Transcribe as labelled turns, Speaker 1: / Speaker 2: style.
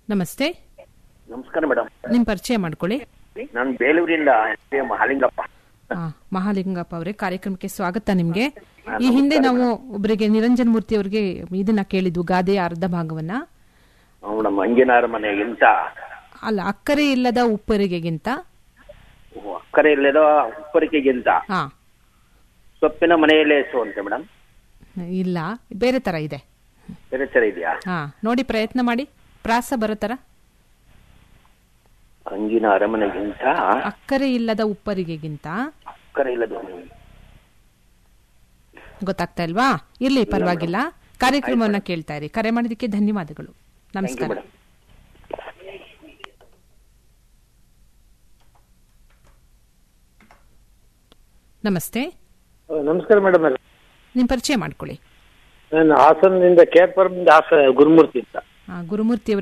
Speaker 1: ನಮಸ್ತೆ
Speaker 2: ನಮಸ್ಕಾರ ಮೇಡಮ್
Speaker 1: ನಿಮ್ಮ ಪರಿಚಯ ಮಾಡ್ಕೊಳ್ಳಿ
Speaker 2: ನಾನು ಬೇಲೂರಿಂದ ಎಸ್ ಎಂ ಮಹಾಲಿಂಗಪ್ಪ
Speaker 1: ಆ, ಮಹಾಲಿಂಗಪ್ಪ ಅವರೇ ಕಾರ್ಯಕ್ರಮಕ್ಕೆ ಸ್ವಾಗತ ನಿಮ್ಗೆ ಈ ಹಿಂದೆ ನಾವು ಒಬ್ಬರಿಗೆ ನಿರಂಜನ್ ಮೂರ್ತಿ ಅವರಿಗೆ ಇದನ್ನ ಕೇಳಿದ್ವು ಗಾದೆಯ ಅರ್ಧ ಭಾಗವನ್ನ
Speaker 2: ಮೇಡಮ್ ಅಂಜನಾರ ಮನೆಗಿಂತ
Speaker 1: ಅಲ್ಲ ಅಕ್ಕರೆ ಇಲ್ಲದ ಉಪ್ಪರಿಗೆಗಿಂತ
Speaker 2: ಅಕ್ಕರೆ ಇಲ್ಲದ ಉಪ್ಪರಿಕೆಗಿಂತ
Speaker 1: ಹಾ
Speaker 2: ಸೊಪ್ಪಿನ ಮನೆಯಲ್ಲೇ ಎಸು ಅಂತೆ ಮೇಡಮ್
Speaker 1: ಇಲ್ಲ ಬೇರೆ ತರ ಇದೆ
Speaker 2: ಬೇರೆ ಥರ ಇದೆಯಾ
Speaker 1: ಹಾ ನೋಡಿ ಪ್ರಯತ್ನ ಮಾಡಿ ಪ್ರಾಸ ಬರೋ ತರ
Speaker 2: ಅಂಜಿನ ಅರಮನೆಗಿಂತ
Speaker 1: ಅಕ್ಕರೆ ಇಲ್ಲದ ಉಪ್ಪರಿಗೆಗಿಂತ
Speaker 2: ಅಕ್ಕರೆ ಇಲ್ಲದ ಮನೆ.
Speaker 1: ಗೊತ್ತಾಗ್ತಾ ಇಲ್ವಾ ಇರ್ಲಿ ಪರವಾಗಿಲ್ಲ ಕಾರ್ಯಕ್ರಮವನ್ನ ಕೇಳ್ತಾ ಇರಿ ಕರೆ ಮಾಡಿದಕ್ಕೆ ಧನ್ಯವಾದಗಳು
Speaker 2: Thank you,
Speaker 1: ನಮಸ್ಕಾರ
Speaker 2: ಮೇಡಮ್
Speaker 1: ನಮಸ್ತೆ
Speaker 3: ನಮಸ್ಕಾರ ಮೇಡಮ್
Speaker 1: ನಿಮ್ ಪರಿಚಯ ಮಾಡ್ಕೊಳ್ಳಿ
Speaker 3: ನಾನು ಹಾಸನದಿಂದ ಕೇರ್ಪುರದಿಂದ ಹಾಸ ಗುರುಮೂರ್ತಿ ಅಂತ
Speaker 1: ಆ, ಗುರುಮೂರ್ತಿ